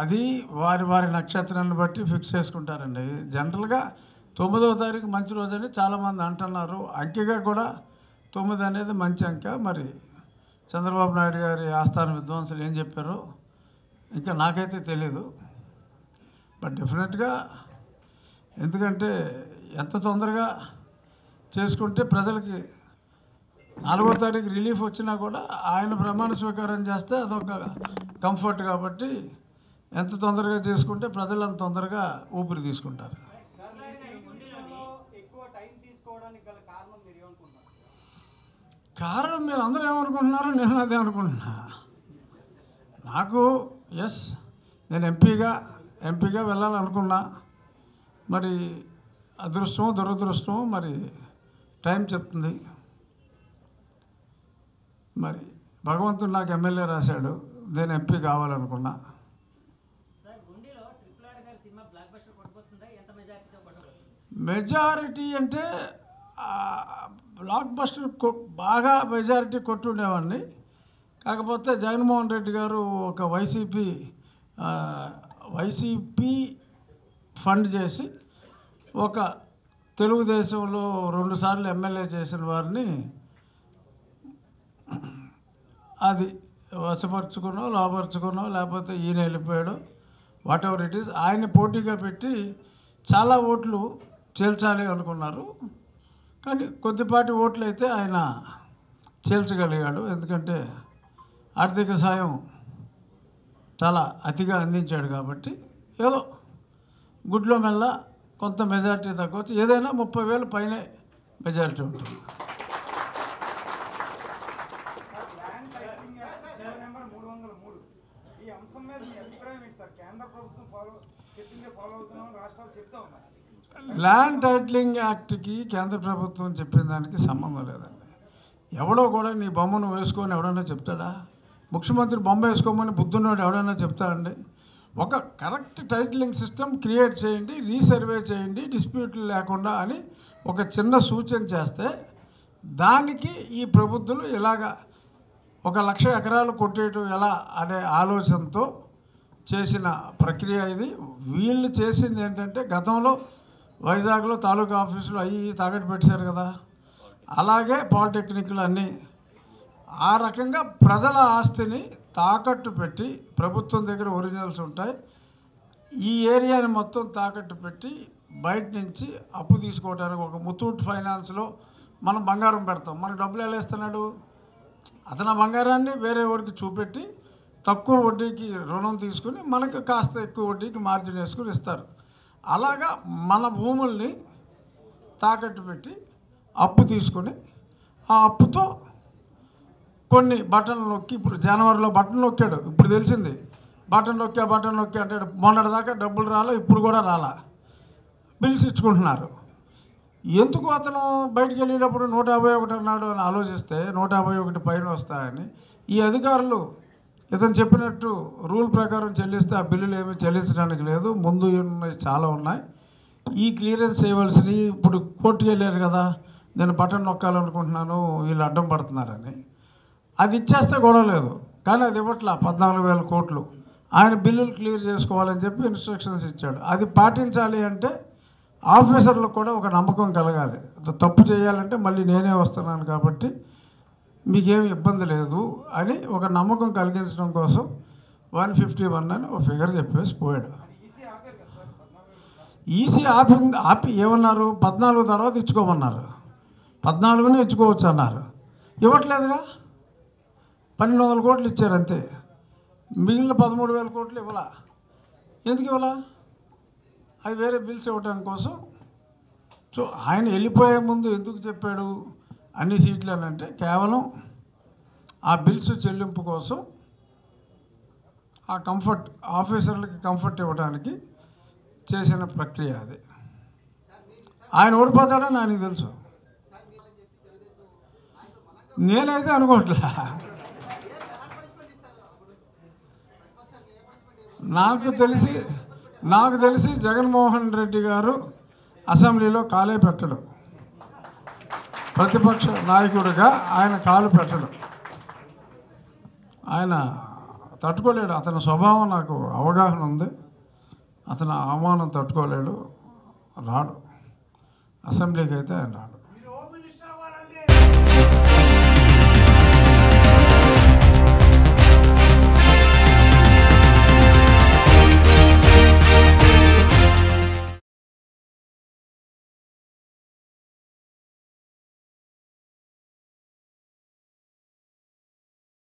అది వారి వారి నక్షత్రాన్ని బట్టి ఫిక్స్ చేసుకుంటారండి జనరల్గా తొమ్మిదవ తారీఖు మంచి రోజు అని చాలామంది అంటున్నారు అంకెగా కూడా తొమ్మిది అనేది మంచి అంకె మరి చంద్రబాబు నాయుడు గారి ఆస్థాన విద్వాంసులు ఏం చెప్పారో ఇంకా నాకైతే తెలీదు బట్ డెఫినెట్గా ఎందుకంటే ఎంత తొందరగా చేసుకుంటే ప్రజలకి నాలుగో తారీఖు రిలీఫ్ వచ్చినా కూడా ఆయన ప్రమాణ స్వీకారం చేస్తే అదొక కంఫర్ట్ కాబట్టి ఎంత తొందరగా చేసుకుంటే ప్రజలు అంత తొందరగా ఊపిరి తీసుకుంటారు ఎక్కువ టైం తీసుకోవడానికి గల కారణం మీరు ఏమనుకుంటున్నారు కారణం మీరు అందరూ ఏమనుకుంటున్నారో నేను అదే అనుకుంటున్నా నాకు ఎస్ నేను ఎంపీగా ఎంపీగా వెళ్ళాలనుకున్నా మరి అదృష్టం దురదృష్టం మరి టైం చెప్తుంది మరి భగవంతుడు నాకు ఎమ్మెల్యే రాశాడు నేను ఎంపీ కావాలనుకున్నా సార్ గుండీలో ట్రిపుల్ ఆర్ గారి సినిమా బ్లాక్ బస్టర్ కొట్టుకుపోతుందా ఎంత మెజారిటీతో కొట్టబోతుంది మెజారిటీ అంటే ఆ, బ్లాక్ బస్టర్ కొ- బాగా మెజారిటీ కొట్టుండేవాడిని కాకపోతే జగన్మోహన్ రెడ్డి గారు ఒక వైసీపీ ఆ, వైసీపీ ఫండ్ చేసి ఒక తెలుగుదేశంలో రెండుసార్లు ఎమ్మెల్యే చేసిన వారిని అది వశపరుచుకునో లోపరుచుకునో లేకపోతే ఈయన వెళ్ళిపోయాడు వాట్ ఎవర్ ఇట్ ఈస్ ఆయన పోటీగా పెట్టి చాలా ఓట్లు చేల్చాలి అనుకున్నారు కానీ కొద్దిపాటి ఓట్లు అయితే ఆయన చేల్చగలిగాడు ఎందుకంటే ఆర్థిక సాయం చాలా అతిగా అందించాడు కాబట్టి ఏదో గుడ్లో మెల్ల కొంత మెజారిటీ తగ్గవచ్చు ఏదైనా ముప్పై వేలు పైనే మెజారిటీ ఉంటుంది ల్యాండ్ టైటిలింగ్ యాక్ట్ చట్టం నెంబర్ మూడు వందల మూడు ఈ అంశం మీద మీ అభిప్రాయం ఏంటి సార్ కేంద్ర ప్రభుత్వం ఫాలో చెప్పిందే ఫాలో అవుతున్నాం రాష్ట్రాలు చెప్తా ఉన్నాయి ల్యాండ్ టైటిలింగ్ యాక్ట్కి కేంద్ర ప్రభుత్వం చెప్పిన దానికి సంబంధం లేదండి ఎవడో కూడా నీ బొమ్మను వేసుకొని ఎవడన్నా చెప్తాడా ముఖ్యమంత్రి బొమ్మ వేసుకోమని బుద్ధున్నాడు ఎవడన్నా చెప్తాడండి ఒక కరెక్ట్ టైటిలింగ్ సిస్టమ్ క్రియేట్ చేయండి రీసర్వే చేయండి డిస్ప్యూట్లు లేకుండా అని ఒక చిన్న సూచన చేస్తే దానికి ఈ ప్రభుత్వాలు ఇలాగ ఒక లక్ష ఎకరాలు కొట్టేయటం ఎలా అనే ఆలోచనతో చేసిన ప్రక్రియ ఇది వీళ్ళు చేసింది ఏంటంటే గతంలో వైజాగ్లో తాలూకా ఆఫీసులు అవి ఇవి తాకట్టు పెట్టారు కదా అలాగే పాలిటెక్నిక్లు అన్నీ ఆ రకంగా ప్రజల ఆస్తిని తాకట్టు పెట్టి ప్రభుత్వం దగ్గర ఒరిజినల్స్ ఉంటాయి ఈ ఏరియాని మొత్తం తాకట్టు పెట్టి బయట నుంచి అప్పు తీసుకోవడానికి ఒక ముతూట్ ఫైనాన్స్లో మనం బంగారం పెడతాం మనకు డబ్బులు ఎలా ఇస్తున్నాడు అతను ఆ బంగారాన్ని వేరే వాడికి చూపెట్టి తక్కువ వడ్డీకి రుణం తీసుకుని మనకు కాస్త ఎక్కువ వడ్డీకి మార్జిన్ వేసుకుని ఇస్తారు అలాగా మన భూముల్ని తాకట్టు పెట్టి అప్పు తీసుకొని ఆ అప్పుతో కొన్ని బటన్లు నొక్కి ఇప్పుడు జనవరిలో బటన్ నొక్కాడు ఇప్పుడు తెలిసింది బటన్ నొక్కా బటన్ నొక్కా అంటాడు మొన్నటిదాకా డబ్బులు రాలా ఇప్పుడు కూడా రాలా బిల్స్ ఇచ్చుకుంటున్నారు ఎందుకు అతను బయటికి వెళ్ళేటప్పుడు నూట యాభై ఒకటి అన్నాడు అని ఆలోచిస్తే నూట యాభై ఒకటి పైన వస్తాయని ఈ అధికారులు ఇతను చెప్పినట్టు రూల్ ప్రకారం చెల్లిస్తే ఆ బిల్లులు ఏమీ చెల్లించడానికి లేదు ముందు ఉన్నాయి చాలా ఉన్నాయి ఈ క్లియరెన్స్ చేయవలసినవి ఇప్పుడు కోర్టుకి వెళ్ళారు కదా నేను బటన్ నొక్కాలనుకుంటున్నాను వీళ్ళు అడ్డం పడుతున్నారని అది ఇచ్చేస్తే గొడవ లేదు కానీ అది ఇవ్వట్లా పద్నాలుగు వేల కోట్లు ఆయన బిల్లులు క్లియర్ చేసుకోవాలని చెప్పి ఇన్స్ట్రక్షన్స్ ఇచ్చాడు అది పాటించాలి అంటే ఆఫీసర్లకు కూడా ఒక నమ్మకం కలగాలి తప్పు చేయాలంటే మళ్ళీ నేనే వస్తున్నాను కాబట్టి మీకేం ఇబ్బంది లేదు అని ఒక నమ్మకం కలిగించడం కోసం వన్ ఫిఫ్టీ వన్ అని ఒక ఫిగర్ చెప్పేసి పోయాడు ఈసీ ఆపారు కదా సార్ పద్నాలుగు ఈసీ ఆపి ఆపి ఏమన్నారు పద్నాలుగు తర్వాత ఇచ్చుకోమన్నారు పద్నాలుగునే ఇచ్చుకోవచ్చు అన్నారు ఇవ్వట్లేదుగా పన్నెండు వందల కోట్లు ఇచ్చారు అంతే మిగిలిన పదమూడు వేల కోట్లు ఇవ్వలా ఎందుకు ఇవ్వలా అది వేరే బిల్స్ ఇవ్వడం కోసం సో ఆయన వెళ్ళిపోయే ముందు ఎందుకు చెప్పాడు అన్ని సీట్లు అని అంటే కేవలం ఆ బిల్స్ చెల్లింపు కోసం ఆ కంఫర్ట్ ఆఫీసర్లకి కంఫర్ట్ ఇవ్వడానికి చేసిన ప్రక్రియ అది ఆయన ఓడిపోతాడని ఆయనకు తెలుసు నేనైతే అనుకోవట్లే నాకు తెలిసి నాకు తెలిసి జగన్మోహన్ రెడ్డి గారు అసెంబ్లీలో కాలే పెట్టడు ప్రతిపక్ష నాయకుడిగా ఆయన కాలు పెట్టడు ఆయన తట్టుకోలేడు అతని స్వభావం నాకు అవగాహన ఉంది అతను అవమానం తట్టుకోలేడు రాడు అసెంబ్లీకి అయితే ఆయన రాడు